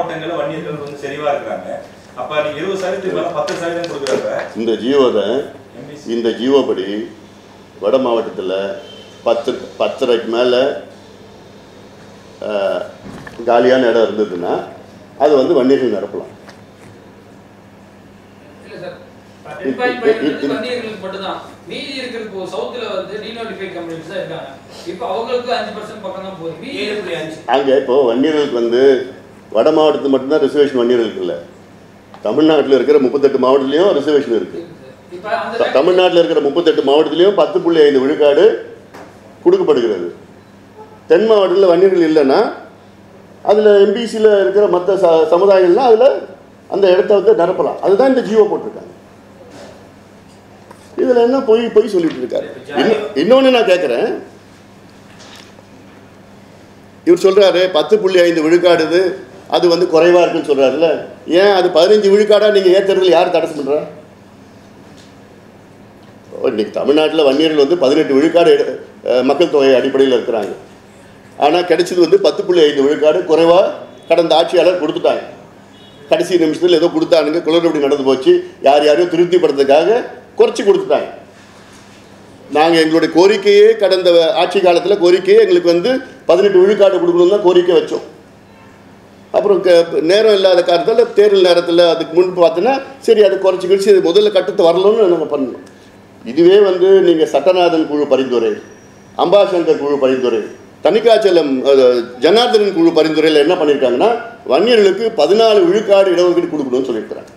மாவட்டங்கள்ல வன்னியர்கள் வந்து செறிவா இருக்கிறாங்க அப்ப நீங்க இருபது சதவீதத்துக்கு மேல பத்து சதவீதம் கொடுக்குறப்ப இந்த ஜியோ தான் எம்பிசி இந்த ஜியோ படி வட மாவட்டத்தில் பத்து பத்தரைக்கு மேலே காலியான இடம் இருந்ததுன்னா அது வந்து வன்னியர்கள் நிரப்பலாம் இல்ல சார் டென் பாயிண்ட் ஃபைவ் வன்னியர்களுக்கு மட்டும்தான் மீதி இருக்கிற இப்போ சவுத்துல வந்து டீனோட்டிஃபைட் கம்யூனிட்டிஸ் தான் இருக்காங்க இப்போ அவங்களுக்கு அஞ்சு பர்சன்ட் பக்கம் தான் போகுது மீதி ஏழு புள்ளி அஞ்சு அங்கே இப்போ வன்னியர்களுக்கு வந்து வட மாவட்டத்தில் மட்டும்தான் ரிசர்வேஷன் வன்னியர்களுக்கு இல்லை தமிழ்நாட்டில் இருக்கிற முப்பத்தெட்டு மாவட்டத்துலேயும் ரிசர்வேஷன் இருக்குது இப்போ அந்த தமிழ்நாட்டில் இருக்கிற முப்பத்தெட்டு மாவட்டத்திலையும் பத்து புள்ளி ஐந்து விழுக்காடு கொடுக்கப்படுகிறது தென் மாவட்டத்தில் வன்னியர்கள் இல்லைன்னா அதில் எம்பிசியில் இருக்கிற மற்ற ச சமுதாயங்கள்லாம் அதில் அந்த இடத்த வந்து நிரப்பலாம் அதுதான் இந்த ஜீவோ போட்டிருக்காங்க இதில் என்ன பொய் பொய் சொல்லிட்டு இருக்காரு இன்னும் இன்னொன்று நான் கேட்குறேன் இவர் சொல்றாரு பத்து புள்ளி ஐந்து விழுக்காடு இது அது வந்து குறைவா இருக்குன்னு சொல்றாருல்ல ஏன் அது பதினஞ்சு விழுக்காடா நீங்க ஏத்துறதுல யார் தடை பண்றா ஓ, இன்னைக்கு தமிழ்நாட்டில் வன்னியர்கள் வந்து பதினெட்டு விழுக்காடு எடு- அஹ், மக்கள் தொகை அடிப்படையில் இருக்கிறாங்க ஆனால் கிடைச்சது வந்து பத்து புள்ளி ஐந்து விழுக்காடு குறைவாக கடந்த ஆட்சியாளர் கொடுத்துட்டாங்க கடைசி நிமிஷத்தில் ஏதோ கொடுத்தானுங்க குளறுபடி நடந்து போச்சு யார் யாரையும் திருப்திப்படுறதுக்காக குறைச்சி கொடுத்துட்டாங்க நாங்கள் எங்களுடைய கோரிக்கையே கடந்த ஆட்சி காலத்தில் கோரிக்கையே எங்களுக்கு வந்து பதினெட்டு விழுக்காடு கொடுக்கணும் தான் கோரிக்கை வச்சோம் அப்புறம் க- நேரம் இல்லாத காரணத்தில் தேர்தல் நேரத்தில் அதுக்கு முன்பு பார்த்தோன்னா சரி அதை குறைச்சி கழிச்சு இது முதல்ல கட்டத்தை வரணும்னு நாங்கள் பண்ணோம் இதுவே வந்து நீங்கள் சட்டநாதன் குழு பரிந்துரை அம்பாசங்கர் குழு பரிந்துரை தணிக்காச்சலம் அஹ், ஜனார்தனன் குழு பரிந்துரையில் என்ன பண்ணியிருக்காங்கன்னா வன்னியர்களுக்கு பதினாலு விழுக்காடு இடஒதுக்கீடு கொடுக்கணும்னு சொல்லியிருக்கிறாங்க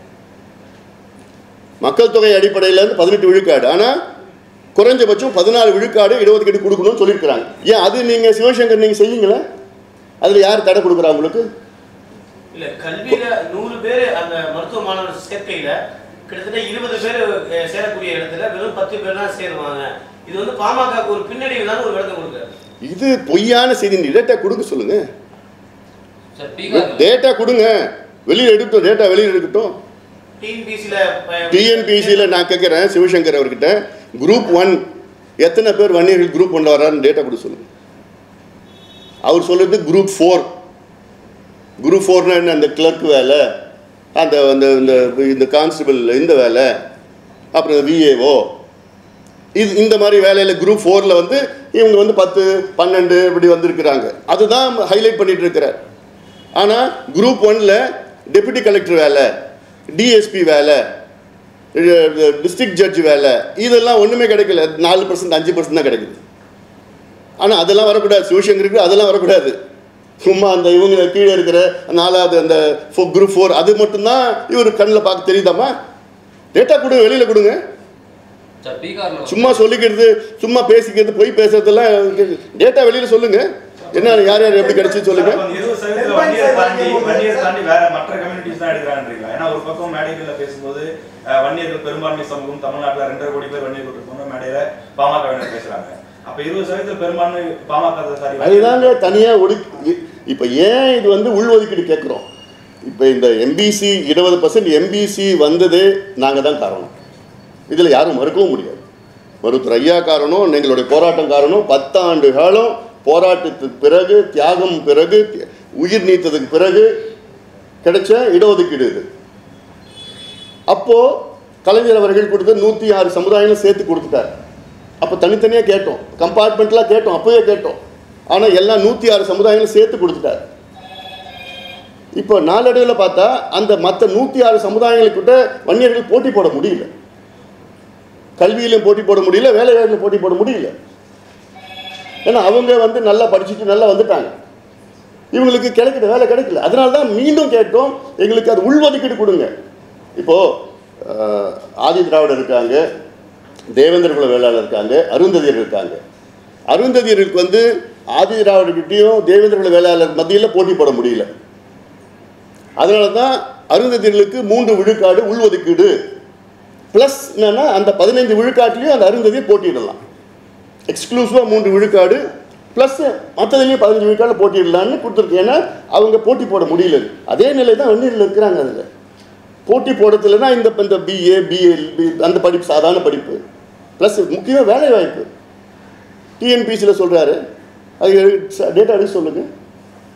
மக்கள் தொகை அடிப்படையில் இருந்து பதினெட்டு விழுக்காடு ஆனால் குறைஞ்சபட்சம் பதினாலு விழுக்காடு இடஒதுக்கீடு கொடுக்கணும்னு சொல்லியிருக்கிறாங்க ஏன் அது நீங்கள் சிவசங்கர் நீங்கள் செய்யுங்களேன் அதில் யார் தடை கொடுக்குறா உங்களுக்கு இல்ல கல்வியில நூறு பேர் அந்த மருத்துவ மாணவர் சேர்க்கையில கிட்டத்தட்ட இருபது பேர் அஹ், சேரக்கூடிய இடத்துல வெறும் பத்து பேர் தான் சேருவாங்க இது வந்து பாமக ஒரு பின்னடைவு தான் ஒரு விளக்கம் கொடுக்குறாரு இது பொய்யான செய்தி டேட்டா கொடுக்க சொல்லுங்க சார் பீகார் டேட்டா கொடுங்க வெளியில் எடுக்கட்டும் டேட்டா வெளியில் எடுக்கட்டும் டிஎன்பிசியில டிஎன்பிசியில் நான் கேட்குறேன் சிவசங்கர் அவர்கிட்ட குரூப் ஒன் எத்தனை பேர் வன்னியர்கள் குரூப் ஒன்ல வரான்னு டேட்டா கொடுக்க சொல்லுங்க அவர் சொல்றது குரூப் ஃபோர் குரூப் ஃபோர்னா என்ன அந்த கிளர்க் வேலை அந்த அந்த இந்த இந்த கான்ஸ்டபிள் இந்த வேலை அப்புறம் விஏஓ இது இந்த மாதிரி வேலையில் குரூப் ஃபோரில் வந்து இவங்க வந்து பத்து பன்னெண்டு இப்படி வந்திருக்கிறாங்க அதுதான் ஹைலைட் பண்ணிட்டு இருக்கிறார் ஆனால் குரூப் ஒன்ல டெபுட்டி கலெக்டர் வேலை டிஎஸ்பி வேலை டிஸ்ட்ரிக்ட் ஜட்ஜ் வேலை இதெல்லாம் ஒன்றுமே கிடைக்கல நாலு பர்சன்ட் அஞ்சு பர்சன்ட் தான் கிடைக்குது ஆனால் அதெல்லாம் வரக்கூடாது சிவசங்கருக்கு அதெல்லாம் வரக்கூடாது சும்மா அந்த இவங்க கீழே இருக்கிற நாலாவது அந்த குரூப் ஃபோர் அது மட்டும்தான் இவர் கண்ணில் பார்க்க தெரியுதாம்மா டேட்டா கொடுங்க வெளியில் கொடுங்க சார் பீகார்ல சும்மா சொல்லிக்கிறது சும்மா பேசிக்கிறது பொய் பேசுறதெல்லாம் டேட்டா வெளியில் சொல்லுங்க என்ன யார் யார் எப்படி கிடைச்சு சொல்லுங்க அப்ப அந்த இருபது சதவீதத்துல வன்னியர் தாண்டி வன்னியர் தாண்டி வேற மற்ற கம்யூனிட்டிஸ் தான் எடுக்கிறான்றீங்களா ஏன்னா ஒரு பக்கம் மேடைகள்ல பேசும்போது அஹ், வன்னியர்கள் பெரும்பான்மை சமூகம் தமிழ்நாட்டுல ரெண்டரை கோடி பேர் வன்னியர்கள் இருக்கோம்னு மேடையில பாமக பேசுறாங்க அப்ப இருபது சதவீதம் பெரும்பான்மை பாமக சாரி அதுதாங்க தனியாக ஒடுக்கி இப்போ ஏன் இது வந்து உள்ஒதுக்கீடு கேட்குறோம் இப்போ இந்த எம்பிசி இருபது பர்சன்ட் எம்பிசி வந்ததே நாங்கள் தான் காரணம் இதில் யாரும் மறுக்கவும் முடியாது மருத்துவர் ஐயா காரணம் எங்களுடைய போராட்டம் காரணம் பத்தாண்டு காலம் போராட்டத்துக்கு பிறகு தியாகம் பிறகு உயிர் நீத்ததுக்கு பிறகு கிடைச்ச இடஒதுக்கீடு இது அப்போது கலைஞர் அவர்கள் கொடுத்த நூற்றி ஆறு சமுதாயங்களும் சேர்த்து கொடுத்துட்டார் அப்போ தனித்தனியாக கேட்டோம் கம்பார்ட்மெண்ட்லாம் கேட்டோம் அப்போவே கேட்டோம் ஆனால் எல்லாம் நூற்றி ஆறு சமுதாயங்களும் சேர்த்து கொடுத்துட்டார் இப்போ நாளடைவில் பார்த்தா அந்த மற்ற நூற்றி ஆறு சமுதாயங்களுக்கிட்ட வன்னியர்கள் போட்டி போட முடியல கல்வியிலும் போட்டி போட முடியல வேலை வாய்ப்பிலும் போட்டி போட முடியல ஏன்னா அவங்க வந்து நல்லா படிச்சுட்டு நல்லா வந்துட்டாங்க இவங்களுக்கு கிடைக்கிற வேலை கிடைக்கல அதனால தான் மீண்டும் கேட்டோம் எங்களுக்கு அது உள்ஒதுக்கீடு கொடுங்க இப்போது ஆதி திராவிடர் இருக்காங்க தேவேந்திர குல வேளாளர் இருக்காங்க அருந்ததியர் இருக்காங்க அருந்ததியருக்கு வந்து ஆதி திராவிடர்கிட்டையும் தேவேந்திர குல வேளாளர் மத்தியில் போட்டி போட முடியல அதனால தான் அருந்ததியர்களுக்கு மூன்று விழுக்காடு உள்ஒதுக்கீடு ப்ளஸ் என்னன்னா அந்த பதினைந்து விழுக்காட்டிலையும் அந்த அருந்ததியை போட்டியிடலாம் எக்ஸ்க்ளூசிவாக மூன்று விழுக்காடு ப்ளஸ் மற்றதுலேயும் பதினஞ்சு விழுக்காடு போட்டியிடலான்னு கொடுத்துருக்கு ஏன்னா அவங்க போட்டி போட முடியல அதே நிலை தான் வன்னியர்கள் இருக்கிறாங்க அதில் போட்டி போடுறதுலனா இந்த இந்த பிஏ பிஎல் அந்த படிப்பு சாதாரண படிப்பு ப்ளஸ் முக்கியமாக வேலை வாய்ப்பு டிஎன்பிசியில் சொல்கிறாரு அது டேட்டா எடுத்து சொல்லுங்கள்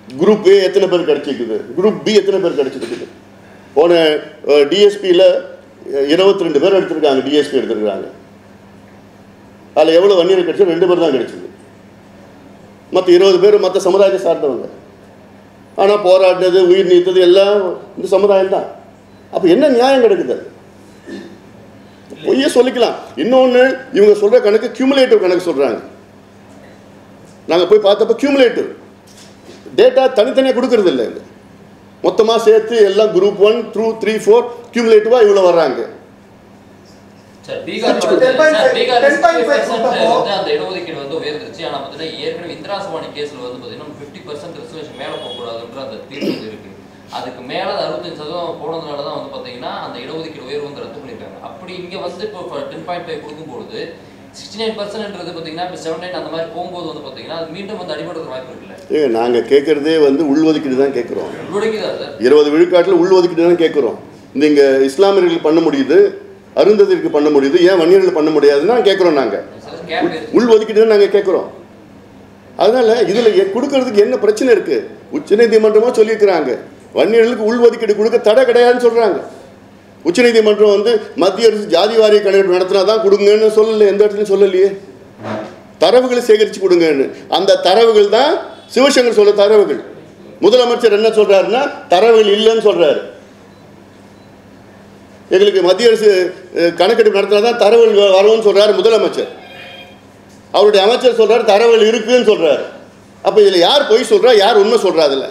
குரூப் ஏ எத்தனை பேர் கிடைச்சிருக்குது குரூப் பி எத்தனை பேர் கிடைச்சிருக்குது போன டிஎஸ்பியில் இருபத்தி ரெண்டு பேர் எடுத்திருக்காங்க டிஎஸ்பி எடுத்திருக்காங்க அதில் எவ்வளோ வன்னியர் கிடைச்சோ ரெண்டு பேர் தான் கிடைச்சது மற்ற இருபது பேர் மற்ற சமுதாயத்தை சார்ந்தவங்க ஆனால் போராடினது உயிர் நீத்தது எல்லாம் இந்த சமுதாயம் தான் அப்போ என்ன நியாயம் கிடைக்குது பொய்யே சொல்லிக்கலாம் இன்னொன்று இவங்க சொல்கிற கணக்கு கியூமுலேட்டிவ் கணக்கு சொல்கிறாங்க நாங்கள் போய் பார்த்தப்ப கியூமுலேட்டிவ் டேட்டா தனித்தனியாக கொடுக்கறது இல்லை இது மொத்தமாக சேர்த்து எல்லாம் group one through three four கியூமுலேட்டிவாக இவ்வளோ வர்றாங்க சார் பீகார்ல Sir, வந்து 10.5 சார், பீகார் 10.5 60% வந்து அந்த இடஒதுக்கீடு வந்து உயர்ந்துருச்சு ஆனா பாத்தீங்கன்னா ஏற்கனவே இந்திரா சவானி கேஸ்ல வந்து பாத்தீங்கன்னா ஃபிஃப்டி பர்சன்ட் ரிசர்வேஷன் மேல போகக்கூடாதுன்ற அந்த தீர்ப்பு வந்து இருக்கு அதுக்கு மேல அறுபத்தஞ்சு சதவீதம் போனதுனால தான் வந்து பாத்தீங்கன்னா அந்த இடஒதுக்கீடு உயர்வு வந்து ரத்து பண்ணிருக்காங்க அப்படி இங்க வந்து இப்போ டென் பாயிண்ட் ஃபைவ் கொடுக்கும்போது சிக்ஸ்டி நைன் பர்சன்ட்ன்றது பாத்தீங்கன்னா இப்போ செவன் நைன் அந்த மாதிரி போகும்போது வந்து பாத்தீங்கன்னா அது மீண்டும் வந்து அடிபடுறதுக்கு வாய்ப்பு இருக்குல்ல ஏங்க நாங்கள் கேட்குறதே வந்து உள்ஒதுக்கீடு தான் கேட்குறோம் உள்வடைக்குதா சார் இருபது விழுக்காட்டில் உள்ஒதுக்கீடு தான் கேட்குறோம் நீங்கள் இஸ்லாமியர்கள் பண்ண முடியுது அருந்ததிற்கு பண்ண முடியுது ஏன் வன்னியர்கள் பண்ண முடியாதுன்னு கேட்குறோம் நாங்கள் சார் கேப் இருக்கு உள்ஒதுக்கீடு தான் நாங்கள் கேட்குறோம் அதனால இதில் கொடுக்கறதுக்கு என்ன பிரச்சனை இருக்கு உச்சநீதிமன்றமா சொல்லியிருக்கிறாங்க வன்னியர்களுக்கு உள்ஒதுக்கீடு கொடுக்க தடை கிடையாதுன்னு சொல்றாங்க உச்சநீதிமன்றம் வந்து மத்திய அரசு ஜாதி வாரிய கணக்கெடுப்பு நடத்தினா தான் கொடுங்கன்னு சொல்லல எந்த இடத்துலையும் சொல்லலையே தரவுகளை சேகரித்து கொடுங்கன்னு அந்த தரவுகள் தான் சிவசங்கர் சொல்ல தரவுகள் முதலமைச்சர் என்ன சொல்றாருன்னா தரவுகள் இல்லைன்னு சொல்றாரு எங்களுக்கு மத்திய அரசு அஹ், கணக்கெடுப்பு நடத்தினா தான் தரவுகள் வ- வரும்னு சொல்றாரு முதலமைச்சர் அவருடைய அமைச்சர் சொல்றாரு தரவுகள் இருக்குன்னு சொல்றாரு அப்ப இதுல யார் பொய் சொல்றா யார் உண்மை சொல்றா அதுல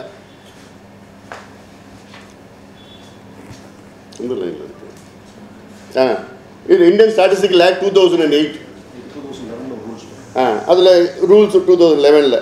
இந்த line ல இருக்கு. ஆ இது Indian statistical act two thousand and eight ஆ அதில் ரூல்ஸ் டூ தௌசண்ட் லெவனில்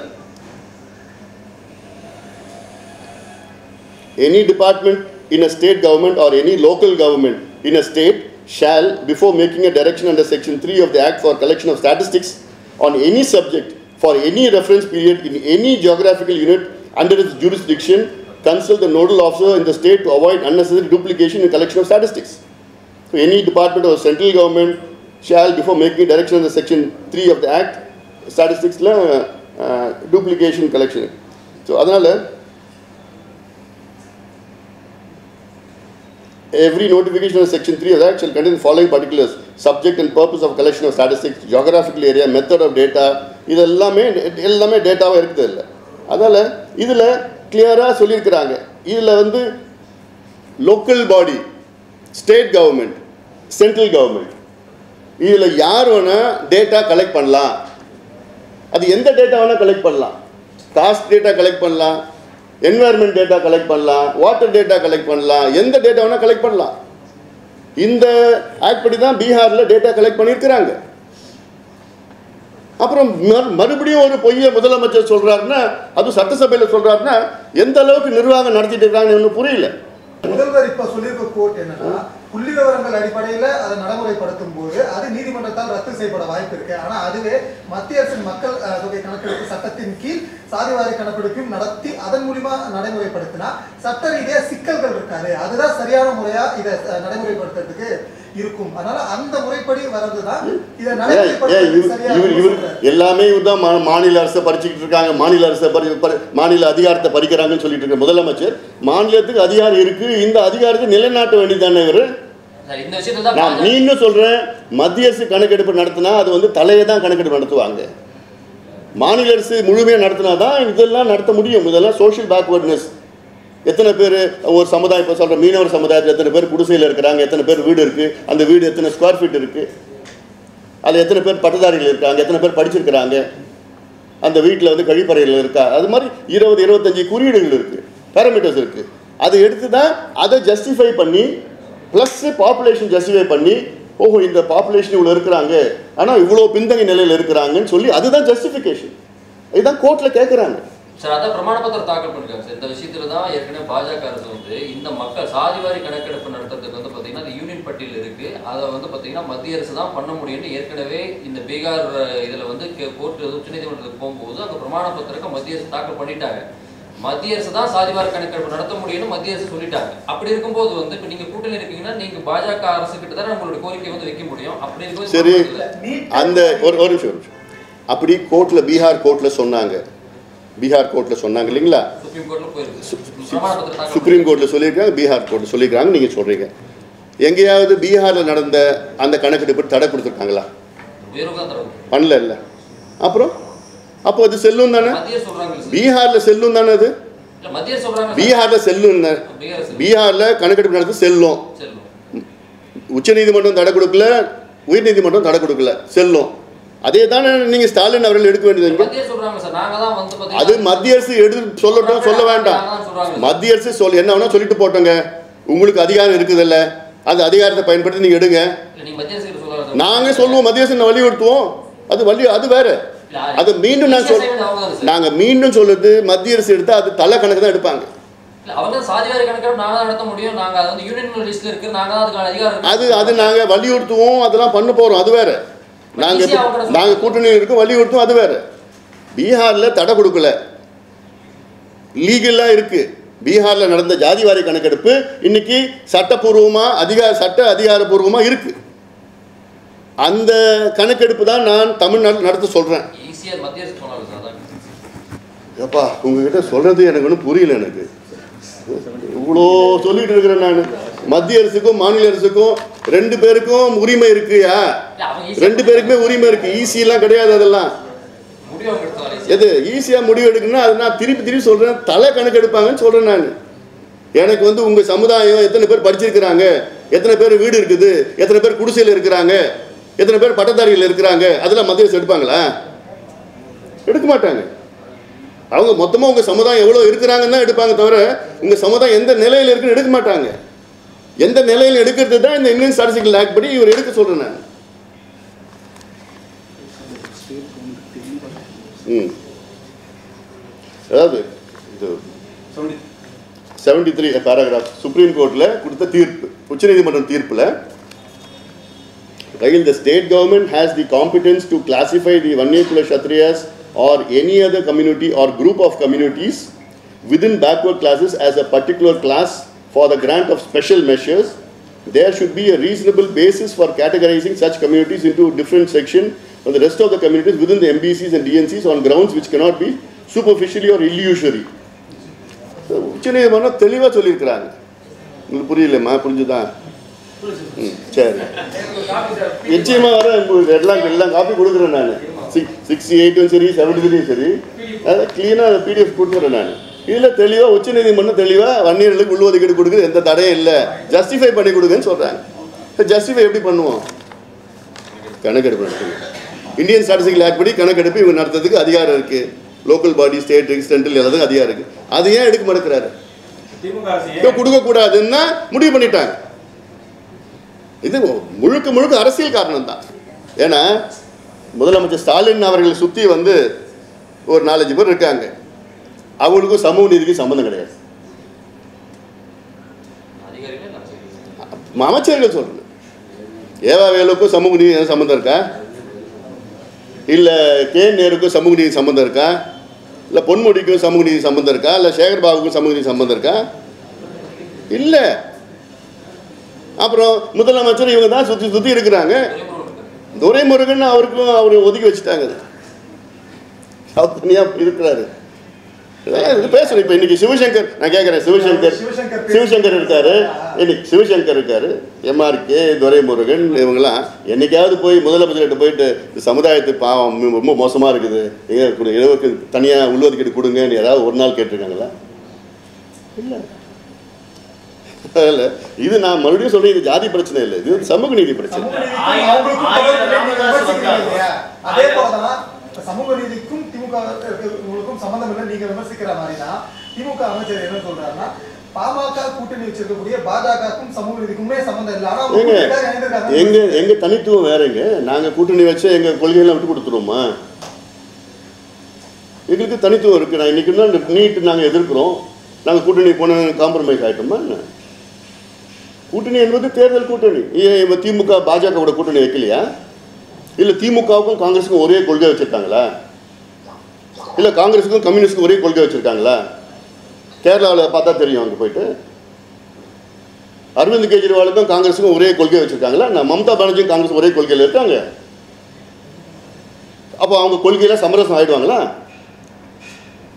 any department in a state government or any local government in a state shall, before making a direction under section 3 of the Act for collection of statistics on any subject for any reference period in any geographical unit under its jurisdiction, consult the nodal officer in the state to avoid unnecessary duplication in collection of statistics. So any department of central government shall, before making a direction under section 3 of the Act, statistics uh, duplication collection. So அதனால Every notification of section 3 of the Act shall contain the following particulars subject and purpose of collection of statistics, geographical area, method of data இது எல்லாமே எல்லாமே டேட்டாவாக இருக்குது இல்லை அதனால் இதில் கிளியராக சொல்லியிருக்கிறாங்க இதில் வந்து local body state government central government இதில் யார் வேணால் டேட்டா கலெக்ட் பண்ணலாம் அது எந்த டேட்டா வேணால் கலெக்ட் பண்ணலாம் காஸ்ட் டேட்டா கலெக்ட் பண்ணலாம் என்வாயர்மெண்ட் டேட்டா கலெக்ட் பண்ணலாம் வாட்டர் டேட்டா கலெக்ட் பண்ணலாம் எந்த டேட்டா வேணால் கலெக்ட் பண்ணலாம் இந்த ஆக்ட் படி தான் பீகாரில் டேட்டா கலெக்ட் பண்ணியிருக்கிறாங்க அப்புறம் மறு- மறுபடியும் ஒரு பொய்யை முதலமைச்சர் சொல்றாருன்னா அது சட்டசபையில் சொல்றாருன்னா எந்த அளவுக்கு நிர்வாகம் நடத்திட்டு இருக்காங்கன்னு ஒன்றும் புரியல முதல்வர் இப்ப சொல்லியிருக்க கோட் என்னன்னா புள்ளி விவரங்கள் அடிப்படையில அதை நடைமுறைப்படுத்தும் போது அது நீதிமன்றத்தால் ரத்து செய்யப்பட வாய்ப்பு இருக்கு ஆனா அதுவே மத்திய அரசின் மக்கள் அஹ், தொகை கணக்கெடுப்பு சட்டத்தின் கீழ் சாதிவாரி கணக்கெடுப்பையும் நடத்தி அதன் மூலியமா நடைமுறைப்படுத்தினா சட்ட ரீதியா சிக்கல்கள் இருக்காது அதுதான் சரியான முறையா இதை அஹ், நடைமுறைப்படுத்துறதுக்கு இருக்கும் அதனால அந்த முறைப்படி வர்றதுதான் இதை ஏன் ஏன் நடைமுறைப்படுத்துறது இவர் சரியா இவர் இவர் எல்லாமே இவர் தான் மா- மாநில அரசை பறிச்சுக்கிட்டு இருக்காங்க மாநில அரசை பறி பறி- மாநில அதிகாரத்தை பறிக்கிறாங்கன்னு சொல்லிட்டு இருக்க முதலமைச்சர் மாநிலத்துக்கு அதிகாரம் இருக்கு இந்த அதிகாரத்தை நிலைநாட்ட வேண்டியதானே இவர் சார் இந்த விஷயத்துல தான் நான் பாஜக- நீ இன்னும் சொல்றேன் மத்திய அரசு கணக்கெடுப்பு நடத்தினா அது வந்து தலையை தான் கணக்கெடுப்பு நடத்துவாங்க மாநில அரசு முழுமையாக நடத்தினா தான் இதெல்லாம் நடத்த முடியும் இதெல்லாம் சோஷியல் பேக்வர்ட்னஸ் எத்தனை பேர் ஒரு சமுதாயம் இப்போ சொல்கிற மீனவர் சமுதாயத்தில் எத்தனை பேர் குடிசையில் இருக்கிறாங்க எத்தனை பேர் வீடு இருக்குது அந்த வீடு எத்தனை ஸ்கொயர் ஃபீட் இருக்குது அதில் எத்தனை பேர் பட்டதாரிகள் இருக்காங்க எத்தனை பேர் படிச்சிருக்கிறாங்க அந்த வீட்டில் வந்து கழிப்பறைகள் இருக்கா அது மாதிரி இருபது இருபத்தஞ்சி குறியீடுகள் இருக்குது பேராமீட்டர்ஸ் இருக்குது அதை எடுத்து தான் அதை ஜஸ்டிஃபை பண்ணி ப்ளஸ் பாப்புலேஷன் ஜஸ்டிஃபை பண்ணி ஓஹோ இந்த பாப்புலேஷன் இவ்வளோ இருக்கிறாங்க ஆனால் இவ்வளோ பின்தங்கிய நிலையில் இருக்கிறாங்கன்னு சொல்லி அதுதான் ஜஸ்டிஃபிகேஷன் இதுதான் கோர்ட்டில் கேட்குறாங்க சார் அதான் பிரமாண பத்திரம் தாக்கல் பண்ணிருக்காங்க சார் இந்த விஷயத்துல தான் ஏற்கனவே பாஜக அரசு வந்து இந்த மக்கள் சாதிவாரி கணக்கெடுப்பு நடத்துறதுக்கு வந்து பாத்தீங்கன்னா அது யூனியன் பட்டியல் இருக்கு அதை வந்து பாத்தீங்கன்னா மத்திய அரசு தான் பண்ண முடியும்னு ஏற்கனவே இந்த பீகார் அஹ், இதுல வந்து கோர்ட் உச்சநீதிமன்றத்துக்கு போகும்போது அங்க பிரமாண பத்திரத்தை மத்திய அரசு தாக்கல் பண்ணிட்டாங்க மத்திய அரசு தான் சாதிவாரி கணக்கெடுப்பு நடத்த முடியும்னு மத்திய அரசு சொல்லிட்டாங்க அப்படி இருக்கும்போது வந்து இப்ப நீங்க கூட்டணி இருக்கீங்கன்னா நீங்க பாஜக அரசு கிட்ட தான் உங்களுடைய கோரிக்கை வந்து வைக்க முடியும் அப்படி இருக்கும்போது சரி. இல்ல. நீட் அந்த ஒரு ஒரு நிமிஷம் ஒரு நிமிஷம் அப்படி கோர்ட்டில் பீகார் கோர்ட்டில் சொன்னாங்க பீகார் கோர்ட்டில் சொன்னாங்க இல்லைங்களா சுப்ரீம் கோர்ட்ல போயிருக்கு பிரமாண பத்திரம் தாக்கல் சுப்ரீம் கோர்ட்டில் சொல்லியிருக்காங்க பீகார் கோர்ட்டில் சொல்லியிருக்காங்க நீங்கள் சொல்கிறீங்க எங்கேயாவது பீகாரில் நடந்த அந்த கணக்கெடுப்பு தடை கொடுத்துருக்காங்களா உயர்வு தான் தரும் பண்ணல இல்லை அப்புறம் அப்போ அது செல்லும் தானே மத்திய சொல்றாங்க சார். பீகாரில் செல்லும் தானே அது இல்ல மத்திய சொல்றாங்க சார். பீகாரில் செல்லும் பீகார் சார். பீகாரில் கணக்கெடுப்பு நடந்து செல்லும் செல்லும் உச்சநீதிமன்றம் தடை கொடுக்கல உயர்நீதிமன்றம் தடை கொடுக்கல செல்லும் அதே தானே நீங்கள் ஸ்டாலின் அவர்கள் எடுக்க வேண்டியது இங்க. மத்திய சொல்றாங்க சார் நாங்க தான் வந்து அது பாத்தீங்கன்னா மத்திய அரசு எடுத்து சொல்லட்டும் சொல்ல வேண்டாம் மத்திய அரசு சொல் என்ன வேணா சொல்லிட்டு போட்டோங்க உங்களுக்கு அதிகாரம் இருக்குதுல்ல அந்த அதிகாரத்தை பயன்படுத்தி நீங்க எடுங்க இல்ல நீங்க மத்திய அரசு சொல்றாங்க சார். நாங்க சொல்லுவோம் மத்திய அரசு வலியுறுத்துவோம் அது வலி அது வேற இல்ல, அது மீண்டும் நான் சொல் ஈஸியா செய்வது அவங்க தான் சார். நாங்க மீண்டும் சொல்றது மத்திய அரசு எடுத்தா அது தலை கணக்கு தான் எடுப்பாங்க இல்ல, அவங்க தான் சாதிவாரி கணக்கெடுப்பு நாங்க தான் நடத்த முடியும் நாங்க அது வந்து யூனியன் லிஸ்ட்ல இருக்கு நாங்க தான் அதுக்கான அதிகாரம் இருக்கு. அது அது நாங்க வலியுறுத்துவோம் அதெல்லாம் பண்ண போறோம் அது வேற நாங்க ஈஸியா இப்ப- அவங்க நாங்க கூட்டணி இருக்கோம் வலியுறுத்துவோம் அது வேற பீகார்ல தடை கொடுக்கல லீகலா இருக்கு பீகார்ல நடந்த ஜாதிவாரி கணக்கெடுப்பு இன்னைக்கு சட்டப்பூர்வமா அதிகார சட்ட அதிகாரப்பூர்வமா இருக்கு அந்த கணக்கெடுப்பு தான் நான் தமிழ்நாட்டில் நடத்த சொல்றேன் ஈஸியா மத்திய அரசு சொன்னாங்க சார் அதான் ஏப்பா உங்ககிட்ட சொல்றது எனக்கு ஒன்றும் புரியல எனக்கு இவ்வளோ சொல்லிட்டு இருக்கிறேன் நான் மத்திய அரசுக்கும் மாநில அரசுக்கும் ரெண்டு பேருக்கும் உரிமை இருக்குயா இல்ல, அவங்க ஈஸியா ரெண்டு பேருக்குமே உரிமை இருக்கு ஈஸியெல்லாம் கிடையாது அதெல்லாம் முடிவு அவங்க எடுத்தாங்க ஈஸியா. எது ஈஸியாக முடிவு எடுக்கணும்னா அது நான் திருப்பி திருப்பி சொல்கிறேன் தலை கணக்கு எடுப்பாங்கன்னு சொல்கிறேன் நான் எனக்கு வந்து உங்கள் சமுதாயம் எத்தனை பேர் படிச்சிருக்கிறாங்க எத்தனை பேர் வீடு இருக்குது எத்தனை பேர் குடிசையில் இருக்கிறாங்க எத்தனை பேர் பட்டதாரிகள் இருக்கிறாங்க அதெல்லாம் மத்திய அரசு எடுப்பாங்களா எடுக்க மாட்டாங்க அவங்க மொத்தமாக உங்கள் சமுதாயம் எவ்வளோ இருக்கிறாங்கன்னு தான் எடுப்பாங்க தவிர உங்கள் சமுதாயம் எந்த நிலையில் இருக்குன்னு எடுக்க மாட்டாங்க எந்த நிலையில் எடுக்கிறது தான் இந்த இந்தியன் ஸ்டாட்டிஸ்டிக்கல் ஆக்ட் படி இவர் எடுக்க சொல்கிறேன் நான் ம் அதாவது இது சொல்லி செவன்டி த்ரீ பேராகிராஃப் சுப்ரீம் கோர்ட்டில் கொடுத்த தீர்ப்பு உச்சநீதிமன்றம் தீர்ப்பில் while the state government has the competence to classify the Vanyakula Kshatriyas or any other community or group of communities within backward classes as a particular class for the grant of special measures, there should be a reasonable basis for categorizing such communities into different section from the rest of the communities within the MBCs and DNCs on grounds which cannot be superficially or illusory. உச்சநீதிமன்றம் தெளிவாக சொல்லியிருக்கிறாங்க உங்களுக்கு புரியலம்மா புரிஞ்சுதா ம் சரி நிச்சயமா வர உங்களுக்கு எல்லாம் எல்லாம் காப்பி கொடுக்குறேன் நான் சிக்ஸ் சிக்ஸ்டி எயிட்டும் சரி செவன்டி த்ரீயும் சரி அதை க்ளீனாக அதை பிடிஎஃப் கொடுக்குறேன் நான் இதில் தெளிவாக உச்சநீதிமன்றம் தெளிவாக வன்னியர்களுக்கு உள்ஒதுக்கீடு கொடுக்குறது எந்த தடையும் இல்லை ஜஸ்டிஃபை பண்ணி கொடுங்கன்னு சொல்கிறாங்க ஜஸ்டிஃபை எப்படி பண்ணுவோம் கணக்கெடுப்பு நடத்தணும் இந்தியன் ஸ்டாட்டிஸ்டிக்கல் ஆக்ட் படி கணக்கெடுப்பு இவங்க நடத்துறதுக்கு அதிகாரம் இருக்குது லோக்கல் பாடி ஸ்டேட் சென்ட்ரல் எல்லாத்துக்கும் அதிகாரம் இருக்குது அதை ஏன் எடுக்க மறுக்கிறாரு திமுக அரசு இதை ஏன் கொடுக்கக்கூடாதுன்னா முடிவு பண்ணிட்டாங்க இது முழுக்க முழுக்க அரசியல் காரணம் தான் ஏன்னா முதலமைச்சர் ஸ்டாலின் அவர்களை சுற்றி வந்து ஒரு நாலஞ்சு பேர் இருக்காங்க அவங்களுக்கும் சமூக நீதிக்கும் சம்மந்தம் கிடையாது அதிகாரிகளே நான் சொல்றேன். அமைச்சர்கள் சொல்றது ஏவா வேலுக்கும் சமூக நீதி சம்மந்தம் இருக்கா இல்லை கே நேருக்கும் சமூக நீதி சம்மந்தம் இருக்கா இல்லை பொன்முடிக்கும் சமூக நீதி சம்மந்தம் இருக்கா இல்லை சேகர் பாபுக்கும் சமூக நீதி சம்மந்தம் இருக்கா இல்லை அப்புறம் முதலமைச்சர் இவங்க தான் சுற்றி சுற்றி இருக்கிறாங்க துரைமுருகன் இருக்காரு. துரைமுருகன் அவருக்கும் அவர் ஒதுக்கி வச்சுட்டாங்க அது. அவர் தனியாக இருக்கிறாரு இதெல்லாம் இது பேசுறேன் இப்போ இன்னைக்கு சிவசங்கர் நான் கேட்குறேன் சிவசங்கர் சிவசங்கர் பேச- சிவசங்கர் இருக்காரு இன்னைக்கு சிவசங்கர் இருக்காரு எம்ஆர்கே துரைமுருகன் இவங்கெல்லாம் என்னைக்காவது போய் முதலமைச்சர்கிட்ட போயிட்டு இந்த சமுதாயத்து பாவம் மு- ரொம்ப மோசமாக இருக்குது எங்க கொடு- இரவுக்கு தனியாக உள்ஒதுக்கீடு கொடுங்கன்னு ஏதாவது ஒரு நாள் கேட்டிருக்காங்களா இல்லை அதில் இது நான் மறுபடியும் சொல்றேன் இது ஜாதி பிரச்சனை இல்லை இது வந்து சமூக நீதி பிரச்சனை சமூக நீதிக்கும் ஆயிரம் அவங்களுக்கும் ஆயிரம் தொடர்பு இல்லை, நீங்க ராமதாஸ் விமர்சிக்கிறீங்க வந்தாங்க. இல்லையா? அதே போலதான் இப்ப சமூக நீதிக்கும் திமுக உங்களுக்கும் சம்பந்தம் இல்லை நீங்க விமர்சிக்கிற மாதிரி தான் திமுக அமைச்சர் என்ன சொல்றாருன்னா பாமக கூட்டணி வச்சிருக்கக்கூடிய பாஜகவுக்கும் சமூக நீதிக்குமே சம்பந்தம் இல்லை ஆனா அவங்க ஏங்க கூட்டணிக்காக இணைந்திருக்காங்க. எங்க எங்க தனித்துவம் வேறங்க நாங்க கூட்டணி வச்சு எங்க கொள்கையெல்லாம் விட்டு கொடுத்துருவோமா எங்களுக்கு தனித்துவம் இருக்கு நான் இன்னைக்கு தான் நீட் நாங்க எதிர்க்கிறோம் நாங்க கூட்டணி போன காம்ப்ரமைஸ் ஆயிட்டோமா என்ன கூட்டணி என்பது தேர்தல் கூட்டணி ஏன் இவ திமுக பாஜகவோட கூட்டணி வைக்கலையா இல்ல திமுகவுக்கும் காங்கிரஸுக்கும் ஒரே கொள்கை வச்சிருக்காங்களா இல்ல காங்கிரஸுக்கும் கம்யூனிஸ்டுக்கும் ஒரே கொள்கை வச்சிருக்காங்களா கேரளாவில் பார்த்தா தெரியும் அங்கே போயிட்டு அரவிந்த் கெஜ்ரிவாலுக்கும் காங்கிரஸுக்கும் ஒரே கொள்கை வச்சிருக்காங்களா நான் மம்தா பானர்ஜியும் காங்கிரஸ் ஒரே கொள்கையில் இருக்காங்க அப்போ அவங்க கொள்கையில சமரசம் ஆயிடுவாங்களா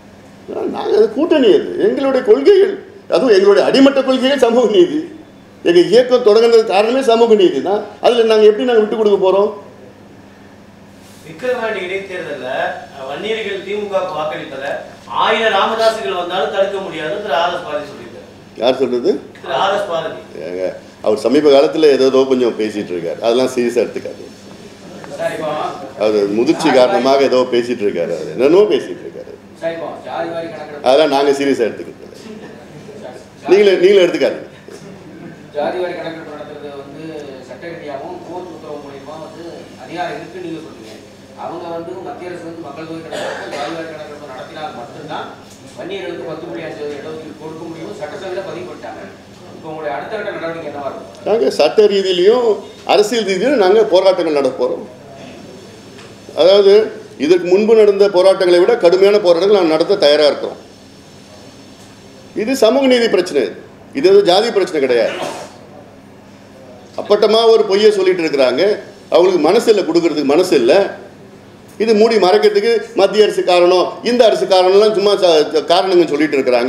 நாங்கள் அது கூட்டணி அது எங்களுடைய கொள்கைகள் அதுவும் எங்களுடைய அடிமட்ட கொள்கைகள் சமூக நீதி எங்கள் இயக்கம் தொடங்குனது காரணமே சமூக நீதி தான் அதில் நாங்கள் எப்படி நாங்கள் விட்டு கொடுக்க போகிறோம் விக்கிரவாண்டி இடைத்தேர்தல்ல அஹ், வன்னியர்கள் திமுக க்கு வாக்களிப்பதை ஆயிரம் ராமதாசுகள் வந்தாலும் தடுக்க முடியாதுன்னு திரு ஆர் எஸ் பாரதி சொல்லியிருக்காரு யார் சொல்கிறது திரு ஆர் எஸ் பாரதி ஏங்க அவர் சமீப காலத்தில் ஏதோ கொஞ்சம் பேசிகிட்டு இருக்காரு அதெல்லாம் சீரியஸாக எடுத்துக்காது சார் இப்போ அவர் முதிர்ச்சி காரணமாக ஏதோ பேசிகிட்டு இருக்காரு அது என்னென்னமோ பேசிகிட்டு இருக்காரு சார் இப்போ ஜாதி வாரி கணக்கெடுப்பு அதெல்லாம் நாங்கள் சீரியஸாக எடுத்துக்கிட்டு நீங்களே நீங்களும் எடுத்துக்காதீங்க ஜாதி வாரி கணக்கெடுப்பு நடத்துறது வந்து சட்ட ரீதியாகவும் கோர்ட் உத்தரவு மூலியமா வந்து அதிகாரம் இருக்கு நீங்க சொல்றீங்க அவங்க வந்து மத்திய அரசு வந்து மக்கள் தொகை கணக்கெடுப்பு ஜாதி வாரி கணக்கெடுப்பு நடத்தினால் மட்டும்தான் வன்னியர்களுக்கு பத்து புள்ளி அஞ்சு இடஒதுக்கீடு கொடுக்க முடியும் சட்டசபையில் பதிவு பண்ணிட்டாங்க இப்போ உங்களுடைய அடுத்த கட்ட நடவடிக்கை என்னவா இருக்கும் நாங்கள் சட்ட ரீதியிலையும் அரசியல் ரீதியிலும் நாங்கள் போராட்டங்கள் நடத்த போகிறோம் அதாவது இதற்கு முன்பு நடந்த போராட்டங்களை விட கடுமையான போராட்டங்கள் நாங்கள் நடத்த தயாராக இருக்கிறோம் இது சமூக நீதி பிரச்சனை இது. இது எதுவும் ஜாதி பிரச்சனை கிடையாது அப்பட்டமாக ஒரு பொய்யை சொல்லிட்டு இருக்கிறாங்க அவங்களுக்கு மனசு இல்லை கொடுக்கறதுக்கு மனசு இல்லை இது மூடி மறைக்கிறதுக்கு மத்திய அரசு காரணம் இந்த அரசு காரணம்லாம் சும்மா ச- காரணங்கள் சொல்லிட்டு இருக்கிறாங்க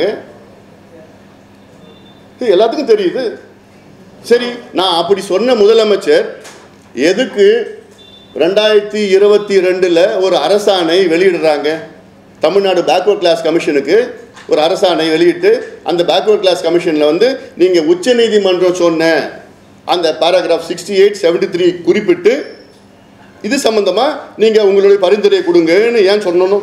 இது எல்லாத்துக்கும் தெரியுது சரி நான் அப்படி சொன்ன முதலமைச்சர் எதுக்கு ரெண்டாயிரத்தி இருபத்தி ரெண்டில் ஒரு அரசாணை வெளியிடுறாங்க தமிழ்நாடு பேக்வர்ட் கிளாஸ் கமிஷனுக்கு ஒரு அரசாணை வெளியிட்டு அந்த பேக்வர்ட் கிளாஸ் கமிஷனில் வந்து நீங்கள் உச்சநீதிமன்றம் சொன்ன அந்த paragraph sixty eight seventy three குறிப்பிட்டு இது சம்பந்தமாக நீங்கள் உங்களுடைய பரிந்துரை கொடுங்கன்னு ஏன் சொல்லணும்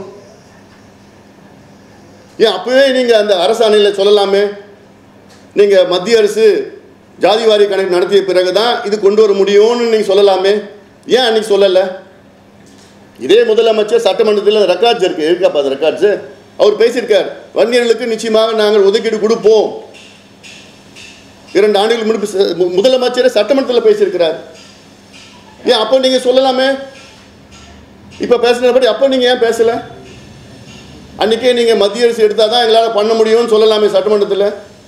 ஏன் அப்போவே நீங்கள் அந்த அரசாணையில் சொல்லலாமே நீங்கள் மத்திய அரசு ஜாதிவாரி கணக்கு நடத்திய பிறகு தான் இது கொண்டு வர முடியும்னு நீங்கள் சொல்லலாமே ஏன் அன்னைக்கு சொல்லலை இதே முதலமைச்சர் சட்டமன்றத்தில் ரெக்கார்ட்ஸ் இருக்கு இருக்காப்பா அது ரெக்கார்ட்ஸு அவர் பேசியிருக்கார் வன்னியர்களுக்கு நிச்சயமாக நாங்கள் ஒதுக்கீடு கொடுப்போம் இரண்டு ஆண்டுகள் முன்பு ச- மு- முதலமைச்சரே சட்டமன்றத்தில் பேசியிருக்கிறார் ஏன் அப்போ நீங்கள் சொல்லலாமே இப்போ பேசுனபடி அப்போ நீங்கள் ஏன் பேசலை அன்றைக்கே நீங்கள் மத்திய அரசு எடுத்தால் தான் எங்களால் பண்ண முடியும்னு சொல்லலாமே சட்டமன்றத்தில்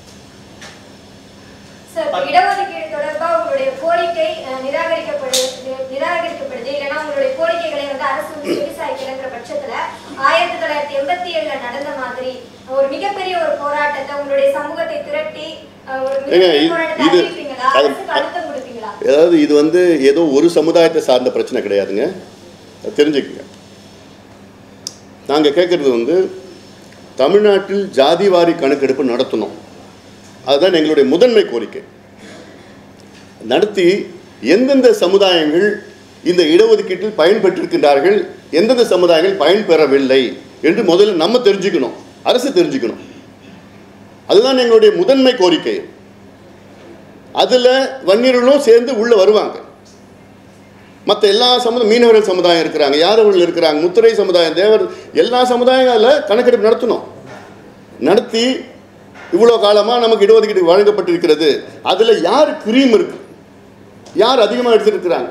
சார் இப்ப இடஒதுக்கீடு தொடர்பா உங்களுடைய கோரிக்கை அஹ், நிராகரிக்கப்படு நிராகரிக்கப்படுது இல்லைன்னா உங்களுடைய கோரிக்கைகளை வந்து அரசு வந்து செவிசாய்க்கிறங்கிற பட்சத்துல ஆயிரத்தி தொள்ளாயிரத்தி எண்பத்தி ஏழுல நடந்த மாதிரி ஒரு மிகப்பெரிய ஒரு போராட்டத்தை உங்களுடைய சமூகத்தை திரட்டி அஹ், ஒரு ஏங்க, மிகப்பெரிய இது- போராட்டத்தை இது- அறிவிப்பீங்களா அது- அரசுக்கு அழுத்தம் கொடுப்பீங்களா அதாவது இது வந்து ஏதோ ஒரு சமுதாயத்தை சார்ந்த பிரச்சனை கிடையாதுங்க அது தெரிஞ்சுக்கங்க நாங்கள் கேட்குறது வந்து தமிழ்நாட்டில் ஜாதிவாரி கணக்கெடுப்பு நடத்தணும் அதுதான் எங்களுடைய முதன்மை கோரிக்கை நடத்தி எந்தெந்த சமுதாயங்கள் இந்த இடஒதுக்கீட்டில் பயன்பெற்றிருக்கின்றார்கள் எந்தெந்த சமுதாயங்கள் பயன்பெறவில்லை என்று முதல்ல நம்ம தெரிஞ்சுக்கணும் அரசு தெரிஞ்சுக்கணும் அதுதான் எங்களுடைய முதன்மை கோரிக்கை அதில் வன்னியர்களும் சேர்ந்து உள்ளே வருவாங்க மற்ற எல்லா சமுதாயம் மீனவர்கள் சமுதாயம் இருக்கிறாங்க யாதவர்கள் இருக்கிறாங்க முத்திரை சமுதாயம் தேவர் எல்லா சமுதாயம் அதில் கணக்கெடுப்பு நடத்தணும் நடத்தி இவ்வளோ காலமாக நமக்கு இடஒதுக்கீடு வழங்கப்பட்டிருக்கிறது அதில் யார் கிரீம் இருக்கு யார் அதிகமாக எடுத்துருக்கிறாங்க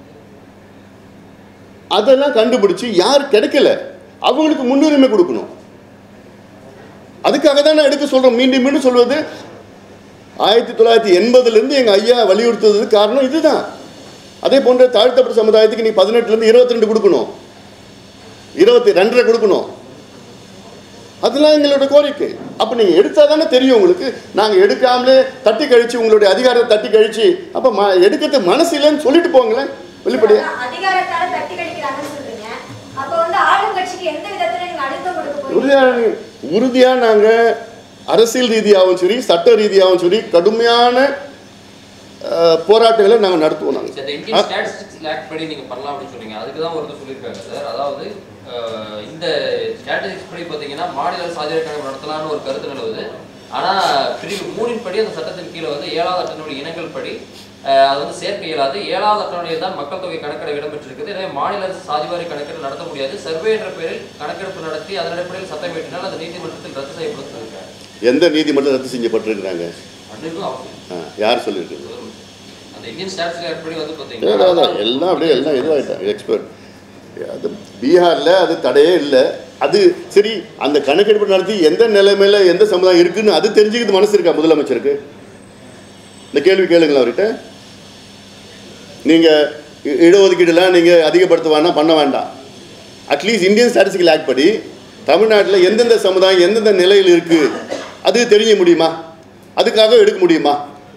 அதெல்லாம் கண்டுபிடிச்சு யார் கிடைக்கல அவங்களுக்கு முன்னுரிமை கொடுக்கணும் அதுக்காக தான் நான் எடுக்க சொல்கிறோம் மீண்டும் மீண்டும் சொல்வது ஆயிரத்தி தொள்ளாயிரத்தி எண்பதுலேருந்து எங்கள் ஐயா வலியுறுத்துறதுக்கு காரணம் இதுதான் அதே போன்ற தாழ்த்தப்பட்ட சமுதாயத்துக்கு நீ பதினெட்டுலேருந்து இருபத்தி ரெண்டு கொடுக்கணும் இருபத்தி ரெண்டரை கொடுக்கணும் அதெல்லாம் எங்களோட கோரிக்கை அப்போ நீங்கள் எடுத்தால் தானே தெரியும் உங்களுக்கு நாங்கள் எடுக்காமலே தட்டி கழிச்சு உங்களுடைய அதிகாரத்தை தட்டி கழிச்சு அப்போ ம எடுக்கிறது மனசு இல்லைன்னு சொல்லிட்டு போங்களேன் வெளிப்படையா அதான் அதிகாரத்தால தட்டி கழிக்கிறாங்கன்னு சொல்றீங்க அப்ப வந்து ஆளும் கட்சிக்கு எந்த விதத்துல நீங்க அழுத்தம் கொடுக்க போறீங்க உறுதியாக உறுதியாக நாங்கள் அரசியல் ரீதியாகவும் சரி சட்ட ரீதியாகவும் சரி கடுமையான அஹ், போராட்டங்களை நாங்கள் நடத்துவோம் சார், இந்த நாங்கள் இந்தியன் ஸ்டாட்டிஸ்டிக்ஸ் ஆக்ட் படி நீங்க பண்ணலாம் அப்படின்னு சொன்னீங்க அதுக்கு தான் ஒருத்தர் சொல்லியிருக்காங்க சார் அதாவது அஹ், இந்த ஸ்டாட்டிஸ்டிக்ஸ் படி பார்த்தீங்கன்னா மாநில சாதிவாரி கணக்கு நடத்தலாம்னு ஒரு கருத்து நிலவுது ஆனா பிரிவு மூணின் படி அந்த சட்டத்தின் கீழே வந்து ஏழாவது அட்டனுடைய இனங்கள் படி அஹ், அது வந்து சேர்க்க இயலாது ஏழாவது அட்டனுடைய தான் மக்கள் தொகை கணக்கெடுப்பு இடம்பெற்றிருக்குது எனவே மாநில அரசு சாதிவாரி கணக்கெடுப்பு நடத்த முடியாது சர்வே என்ற பெயரில் கணக்கெடுப்பு நடத்தி அதன் அடிப்படையில் சட்டம் இயற்றினால் அந்த நீதிமன்றத்தில் ரத்து செய்யப்படும் சொல்லியிருக்காங்க எந்த நீதிமன்றம் ரத்து செஞ்சப்பட்டிருக்கிறாங்க அதுக்கும் அவசியம் ஆ, யார் சொல்லியிருக்காங்க அந்த இந்தியன் ஸ்டாட்டிஸ்டிக்ஸ் ஆக்ட் படி வந்து அதான், அதான், பார்த்தீங்கன்னா எல்லாம் அப்படியே எல்லாம் இதுவாகிட்டாங்க எக்ஸ்பர்ட் அது பீகாரில் அது தடையே இல்லை அது சரி அந்த கணக்கெடுப்பு நடத்தி எந்த நிலைமையில் எந்த சமுதாயம் இருக்குன்னு அது தெரிஞ்சுக்கிறது மனசு இருக்கா முதலமைச்சருக்கு இந்த கேள்வி கேளுங்களா அவர்கிட்ட நீங்கள் இடஒதுக்கீடுலாம் நீங்கள் அதிகப்படுத்துவானா பண்ண வேண்டாம் அட்லீஸ்ட் இந்தியன் ஸ்டாட்டிஸ்டிக்கல் ஆக்ட் படி தமிழ்நாட்டில் எந்தெந்த சமுதாயம் எந்தெந்த நிலையில் இருக்குது அது தெரிய முடியுமா அதுக்காக எடுக்க முடியுமா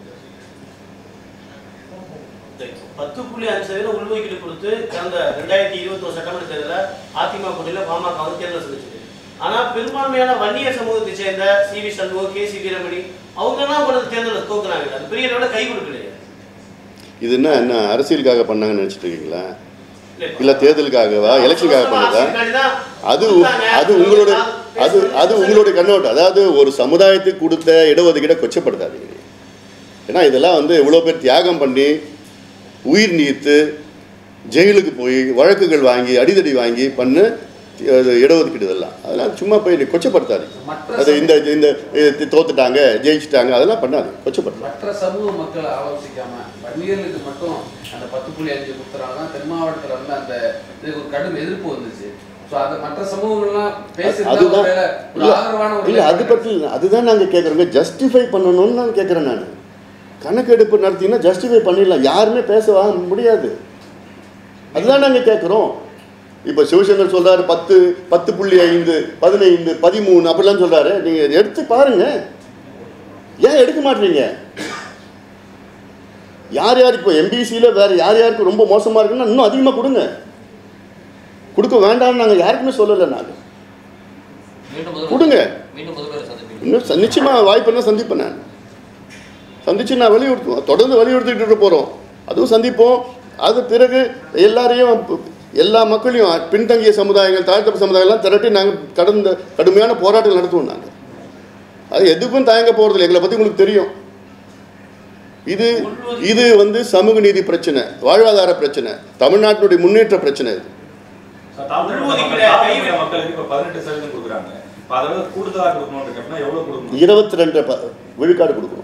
பத்து புள்ளி அஞ்சு சதவீதம் உள்ஒதுக்கீடு கொடுத்து கடந்த ரெண்டாயிரத்தி இருபத்தி சட்டமன்ற தேர்தலில் அதிமுக கூட்டணியில் பாமக வந்து தேர்தல் சந்திச்சது ஆனா பெரும்பான்மையான வன்னியர் சமூகத்தை சேர்ந்த C V Shanmugam K C Veeramani அவங்க எல்லாம் கொண்டு வந்து தேர்தலில் தோக்குனாங்க அது பெரிய அளவில் கை கொடுக்கலையே இது என்ன என்ன அரசியலுக்காக பண்ணாங்கன்னு நினச்சிட்டு இருக்கீங்களா இல்ல, இல்லை தேர்தலுக்காகவா எலெக்ஷனுக்காக பண்ணதா அரசியலுக்காண்டி தான் அது கொடுத்தாங்க. அது உங்களோட அது அது உங்களுடைய கண்ணோட்டம் அதாவது ஒரு சமுதாயத்துக்கு கொடுத்த இடஒதுக்கீடை கொச்சப்படுத்தாதீங்க ஏன்னா இதெல்லாம் வந்து இவ்வளோ பேர் தியாகம் பண்ணி உயிர் நீத்து ஜெயிலுக்கு போய் வழக்குகள் வாங்கி அடிதடி வாங்கி பண்ணு அது இடஒதுக்கீடு இதெல்லாம் அதெல்லாம் சும்மா போய் நீ கொச்சப்படுத்தாதீங்க மற்ற அது இந்த இந்த இது தோத்துட்டாங்க ஜெயிச்சிட்டாங்க அதெல்லாம் பண்ணாதீங்க கொச்சப்படுத்தாங்க மற்ற சமூக மக்களை ஆலோசிக்காம வன்னியர்களுக்கு மட்டும் அந்த பத்து புள்ளி அஞ்சு கொடுத்துறாங்க தான் தென் மாவட்டத்தில் வந்து அந்த இதுக்கு ஒரு கடும் எதிர்ப்பு வந்துச்சு ஸோ அந்த மற்ற சமூகங்கள்லாம் பேசியிருந்தா அதுதான் ஒருவேளை ஒரு இல்ல, ஆதரவான ஒரு இல்ல அது பற்றி இல்ல. அதுதான் நாங்கள் கேட்குறோங்க ஜஸ்டிஃபை பண்ணணும்னு நான் கேட்குறேன் நான் கணக்கெடுப்பு நடத்தினா ஜஸ்டிஃபை பண்ணிடலாம் யாருமே பேச வா- முடியாது அதுதான் நாங்கள் கேட்குறோம் இப்போ சிவசங்கர் சொல்றாரு பத்து பத்து புள்ளி ஐந்து பதினைந்து பதிமூணு அப்படிலாம் சொல்றாரு நீங்கள் எடுத்து பாருங்க ஏன் எடுக்க மாட்டீங்க யார் யாருக்கு இப்போ எம்பிசியில் வேற யார் யாருக்கு ரொம்ப மோசமாக இருக்குன்னா இன்னும் அதிகமாக கொடுங்க கொடுக்க வேண்டாம்னு நாங்கள் யாருக்குமே சொல்லலை நாங்கள் மீண்டும் முதல்வர் கொடுங்க. மீண்டும் முதல்வர் சந்திப்பீங்க இன்னும் ச- நிச்சயமா வாய்ப்புன்னா சந்திப்பேன் நான் சந்திச்சு நான் வலியுறுத்துவோம் தொடர்ந்து வலியுறுத்திட்டு போகிறோம் அதுவும் சந்திப்போம் அது பிறகு எல்லாரையும் ப- எல்லா மக்களையும் பின்தங்கிய சமுதாயங்கள் தாழ்த்தப்பட்ட சமுதாயம்லாம் திரட்டி நாங்கள் கடந்த கடுமையான போராட்டங்கள் நடத்துவோம் நாங்கள் அது எதுக்கும் தயங்க போகிறதில்ல எங்களை பற்றி உங்களுக்கு தெரியும் இது இது வந்து சமூக நீதி பிரச்சனை வாழ்வாதார பிரச்சனை தமிழ்நாட்டினுடைய முன்னேற்ற பிரச்சனை இது தாழ்த்தப்பட்ட தாழ்த்தப்பட்ட மக்களுக்கு இப்ப பதினெட்டு சதவீதம் கொடுக்குறாங்க இப்ப அதை விட கூடுதலா கொடுக்கணும் அப்படின்னா எவ்வளவு கொடுக்கணும் இருபத்தி ரெண்டு ப விழுக்காடு கொடுக்கணும்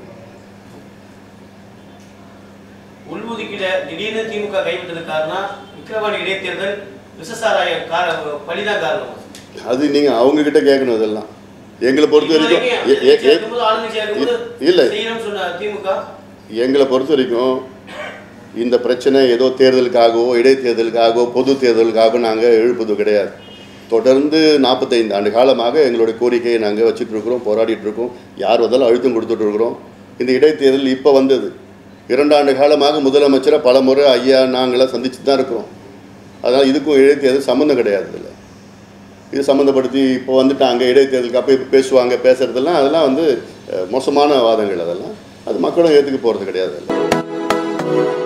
உள்ஒதுக்கீட திடீர்னு திமுக கைவிட்டதுக்கு காரணம் விக்கிரவாணி இடைத்தேர்தல் விசசாராய கார பலிதான் காரணம் அது நீங்கள் அவங்கக்கிட்ட கேட்கணும் இதெல்லாம் எங்களை பொறுத்த வரைக்கும் எ- எ- எ- ஆளுங்கட்சியா இருக்கும்போது இல்லை செய்யணும்னு சொன்ன திமுக எங்களை பொறுத்த வரைக்கும் இந்த பிரச்சனை ஏதோ தேர்தலுக்காகவோ இடைத்தேர்தலுக்காகவோ பொது தேர்தலுக்காகவோ நாங்கள் எழுப்பது கிடையாது தொடர்ந்து நாற்பத்தைந்து ஆண்டு காலமாக எங்களுடைய கோரிக்கையை நாங்கள் வச்சுட்டு இருக்கிறோம் போராடிட்டு இருக்கோம் யார் வந்தாலும் அழுத்தம் கொடுத்துட்டு இருக்கிறோம் இந்த இடைத்தேர்தல் இப்போ வந்தது இரண்டாண்டு காலமாக முதலமைச்சரை பல முறை ஐயா நாங்களாம் சந்திச்சு தான் இருக்கிறோம் அதனால் இதுக்கும் இடைத்தேர்தல் சம்மந்தம் கிடையாது இதில் இது சம்மந்தப்படுத்தி இப்போ வந்துட்டாங்க இடைத்தேர்தலுக்கு அப்போ இப்போ பேசுவாங்க பேசுறதெல்லாம் அதெல்லாம் வந்து அஹ், மோசமான வாதங்கள் அதெல்லாம் அது மக்களும் ஏற்றுக்க போகிறது கிடையாது